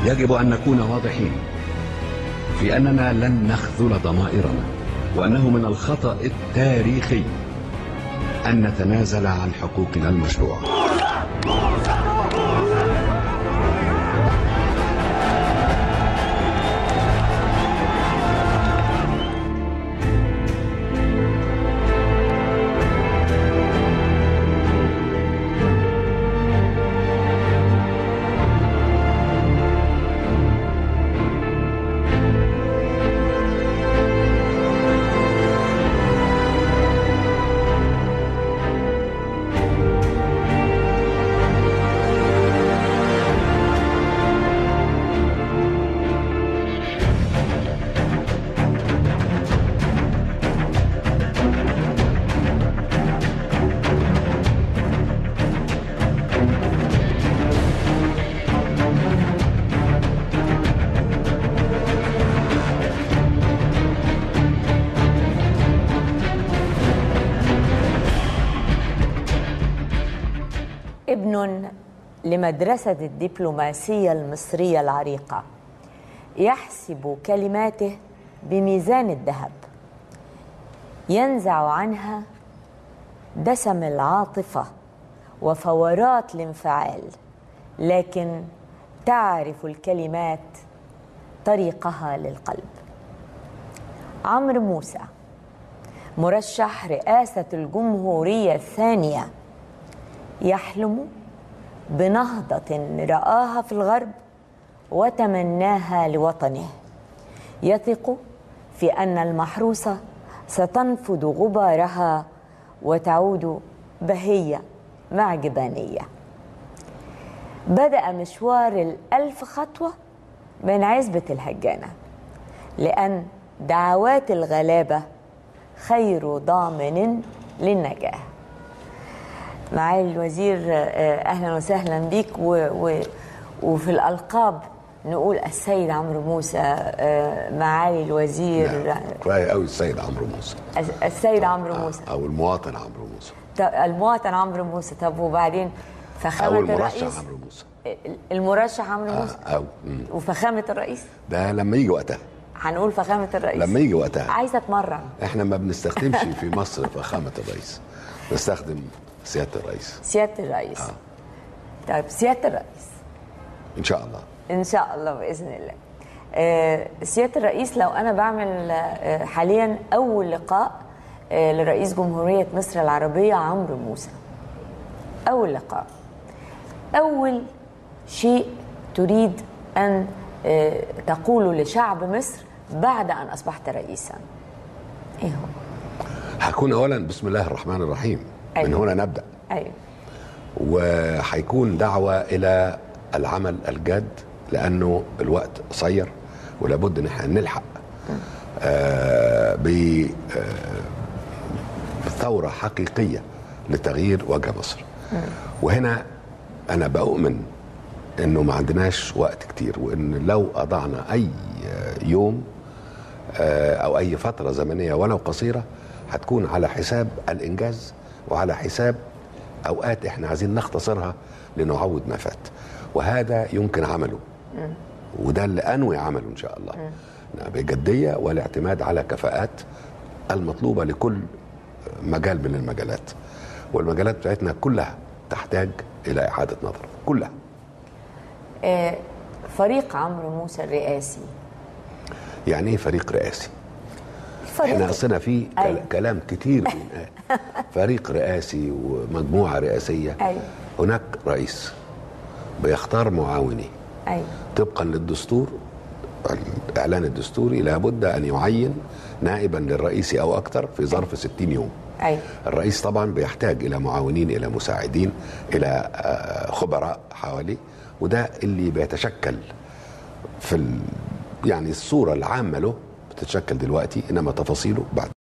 يجب أن نكون واضحين في أننا لن نخذل ضمائرنا وأنه من الخطأ التاريخي أن نتنازل عن حقوقنا المشروعة ابن لمدرسة الدبلوماسية المصرية العريقة يحسب كلماته بميزان الذهب ينزع عنها دسم العاطفة وفورات الانفعال لكن تعرف الكلمات طريقها للقلب عمرو موسى مرشح رئاسة الجمهورية الثانية يحلم بنهضة رآها في الغرب وتمناها لوطنه يثق في أن المحروسة ستنفض غبارها وتعود بهية مع جبانية بدأ مشوار الألف خطوة من عزبة الهجانة لأن دعوات الغلابة خير ضامن للنجاه معالي الوزير اهلا وسهلا بك و و وفي الالقاب نقول السيد عمرو موسى معالي الوزير نعم. كفايه قوي السيد عمرو موسى السيد عمرو موسى او المواطن عمرو موسى طب المواطن عمرو موسى طب وبعدين فخامه او المرشح الرئيس عمرو موسى المرشح عمرو موسى او مم. وفخامه الرئيس ده لما يجي وقتها هنقول فخامه الرئيس لما يجي وقتها عايزه اتمرن احنا ما بنستخدمش في مصر فخامه الرئيس نستخدم سياده الرئيس سياده الرئيس آه. طيب سياده الرئيس ان شاء الله ان شاء الله باذن الله آه، سياده الرئيس لو انا بعمل آه، حاليا اول لقاء آه، لرئيس جمهوريه مصر العربيه عمرو موسى اول لقاء اول شيء تريد ان آه، تقوله لشعب مصر بعد ان اصبحت رئيسا ايه هو هكون اولا بسم الله الرحمن الرحيم من أيوة. هنا نبدا ايوه وهيكون دعوه الى العمل الجاد لانه الوقت قصير ولابد ان احنا نلحق آه ب آه بثوره حقيقيه لتغيير وجه مصر وهنا انا بؤمن انه ما عندناش وقت كتير وان لو اضعنا اي يوم آه، او اي فتره زمنيه ولو قصيره هتكون على حساب الانجاز وعلى حساب اوقات احنا عايزين نختصرها لنعوض ما فات وهذا يمكن عمله وده اللي انوي عمله ان شاء الله بجديه والاعتماد على كفاءات المطلوبه لكل مجال من المجالات والمجالات بتاعتنا كلها تحتاج الى اعاده نظر كلها آه، فريق عمرو موسى الرئاسي يعني ايه فريق رئاسي فريق احنا اصلنا في كل- أيوة. كلام كتير بينقال فريق رئاسي ومجموعه رئاسيه أيوة. هناك رئيس بيختار معاونيه ايوه طبقا للدستور الاعلان الدستوري لابد ان يعين نائبا للرئيس او اكثر في ظرف 60 يوم ايوه الرئيس طبعا بيحتاج الى معاونين الى مساعدين الى آه، خبراء حواليه وده اللي بيتشكل في ال... يعني الصوره العامه له بتتشكل دلوقتي انما تفاصيله بعد